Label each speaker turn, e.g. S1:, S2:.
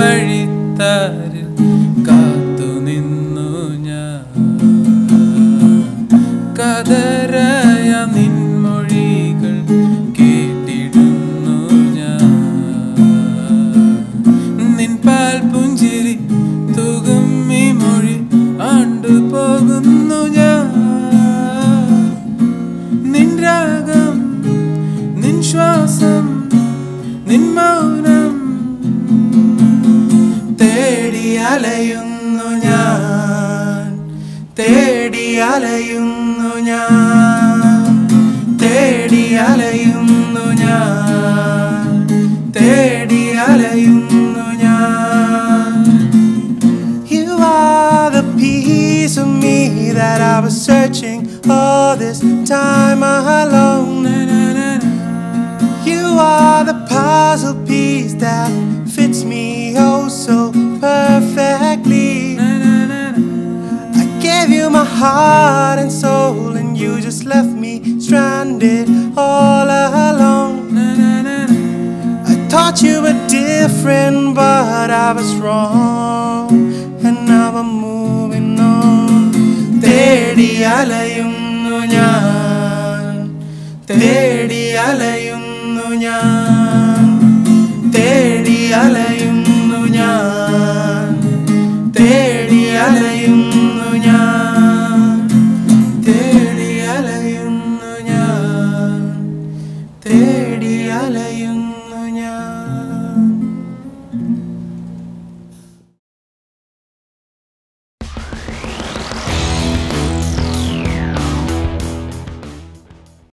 S1: വഴിത്താരിൽ കാത്തു നിന്നു ഞാൻ കതരയ നിൻമൊഴികൾ കേട്ടിടുന്നു ഞാൻ നിൻ പാൽ പുഞ്ചിരി തുകും ഈ മൊഴി ആണ്ടുപോകുന്നു ഞാൻ നിൻ രാഗം നിൻ ശ്വാസം നിൻ മൗനം തേടി അലയുന്നു ഞാൻ തേടി അലയുന്നു ഞാൻ തേടി അലയുന്നു ഞാൻ തേടി അലയുന്നു ഞാൻ
S2: You are the piece of me that I was searching all this time alone. You are the puzzle piece that fits me oh so perfectly. I gave you my heart and soul, and you just left me stranded all alone. I thought you were different, but I was wrong. And now I'm moving on.
S1: തേടി അലയുന്നു ഞാൻ തേടി അലയുന്നു ഞാൻ തേടി അലയുന്നു